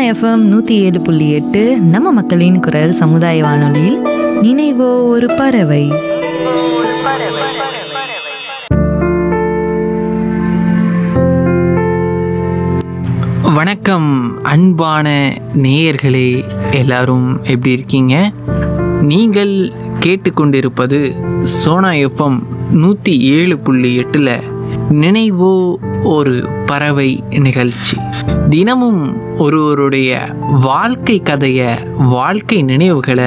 FM நூற்றி ஏழு புள்ளி எட்டு நம்ம மக்களின் குரல் சமுதாய வானொலியில் நினைவோ ஒரு பறவை வணக்கம் அன்பான நேயர்களே எல்லாரும் எப்படி இருக்கீங்க நீங்கள் கேட்டுக்கொண்டிருப்பது சோனா எஃப்எம் நூற்றி ஏழு புள்ளி எட்டில் நினைவோ ஒரு பறவை நிகழ்ச்சி தினமும் ஒருவருடைய வாழ்க்கை கதையை வாழ்க்கை நினைவுகளை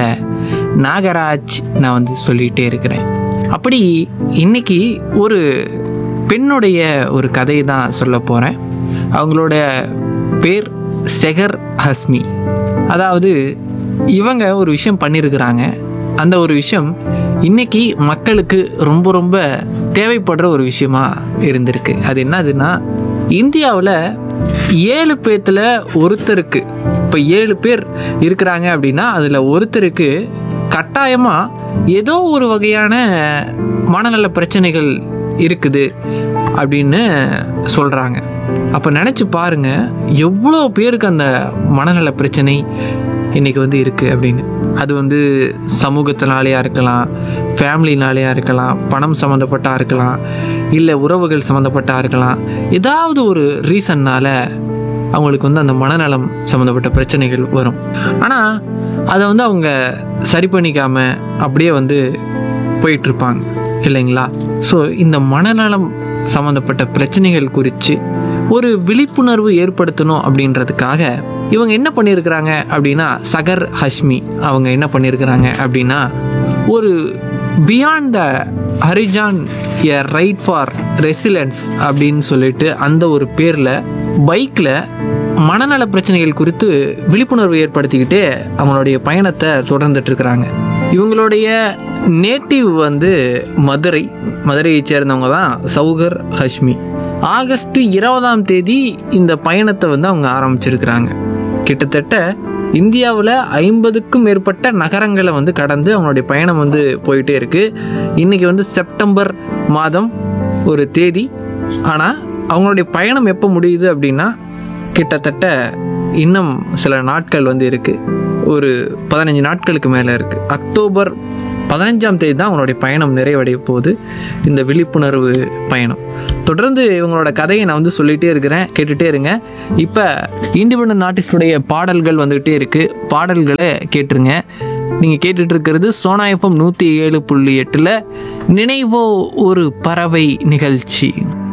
நாகராஜ் நான் வந்து சொல்லிகிட்டே இருக்கிறேன் அப்படி இன்னைக்கு ஒரு பெண்ணுடைய ஒரு கதையை தான் சொல்ல போகிறேன் அவங்களோட பேர் செகர் ஹஸ்மி அதாவது இவங்க ஒரு விஷயம் பண்ணியிருக்கிறாங்க அந்த ஒரு விஷயம் இன்னைக்கு மக்களுக்கு ரொம்ப ரொம்ப தேவைப்படுற ஒரு விஷயமா இருந்திருக்கு அது என்னதுன்னா இந்தியாவில் ஏழு பேர்த்தில் ஒருத்தருக்கு இப்போ ஏழு பேர் இருக்கிறாங்க அப்படின்னா அதில் ஒருத்தருக்கு கட்டாயமாக ஏதோ ஒரு வகையான மனநல பிரச்சனைகள் இருக்குது அப்படின்னு சொல்கிறாங்க அப்போ நினச்சி பாருங்க எவ்வளோ பேருக்கு அந்த மனநல பிரச்சனை இன்னைக்கு வந்து இருக்குது அப்படின்னு அது வந்து சமூகத்தினாலேயா இருக்கலாம் ஃபேமிலினாலேயா இருக்கலாம் பணம் சம்மந்தப்பட்டா இருக்கலாம் இல்லை உறவுகள் சம்மந்தப்பட்டா இருக்கலாம் ஏதாவது ஒரு ரீசன்னால் அவங்களுக்கு வந்து அந்த மனநலம் சம்மந்தப்பட்ட பிரச்சனைகள் வரும் ஆனால் அதை வந்து அவங்க சரி பண்ணிக்காம அப்படியே வந்து போயிட்டுருப்பாங்க இல்லைங்களா ஸோ இந்த மனநலம் சம்மந்தப்பட்ட பிரச்சனைகள் குறித்து ஒரு விழிப்புணர்வு ஏற்படுத்தணும் அப்படின்றதுக்காக இவங்க என்ன பண்ணியிருக்கிறாங்க அப்படின்னா சகர் ஹஷ்மி அவங்க என்ன பண்ணியிருக்கிறாங்க அப்படின்னா ஒரு beyond the horizon a ride for resilience அப்படின்னு சொல்லிட்டு அந்த ஒரு பேரில் பைக்கில் மனநல பிரச்சனைகள் குறித்து விழிப்புணர்வு ஏற்படுத்திக்கிட்டு அவங்களுடைய பயணத்தை தொடர்ந்துட்டு இருக்கிறாங்க இவங்களுடைய நேட்டிவ் வந்து மதுரை மதுரையை சேர்ந்தவங்க தான் சௌகர் ஹஷ்மி ஆகஸ்ட் இருபதாம் தேதி இந்த பயணத்தை வந்து அவங்க ஆரம்பிச்சிருக்கிறாங்க கிட்டத்தட்ட இந்தியாவில் ஐம்பதுக்கும் மேற்பட்ட நகரங்களை வந்து கடந்து அவங்களுடைய பயணம் வந்து போயிட்டே இருக்கு இன்னைக்கு வந்து செப்டம்பர் மாதம் ஒரு தேதி ஆனால் அவங்களுடைய பயணம் எப்போ முடியுது அப்படின்னா கிட்டத்தட்ட இன்னும் சில நாட்கள் வந்து இருக்குது ஒரு பதினஞ்சு நாட்களுக்கு மேலே இருக்குது அக்டோபர் பதினஞ்சாம் தேதி தான் அவங்களுடைய பயணம் நிறைவடைய போகுது இந்த விழிப்புணர்வு பயணம் தொடர்ந்து இவங்களோட கதையை நான் வந்து சொல்லிகிட்டே இருக்கிறேன் கேட்டுகிட்டே இருங்க இப்போ இண்டிபெண்ட் ஆர்டிஸ்டுடைய பாடல்கள் வந்துகிட்டே இருக்குது பாடல்களை கேட்டுருங்க நீங்கள் கேட்டுட்டு இருக்கிறது சோனா எஃப்எம் நூற்றி ஏழு புள்ளி எட்டில் நினைவோ ஒரு பறவை நிகழ்ச்சி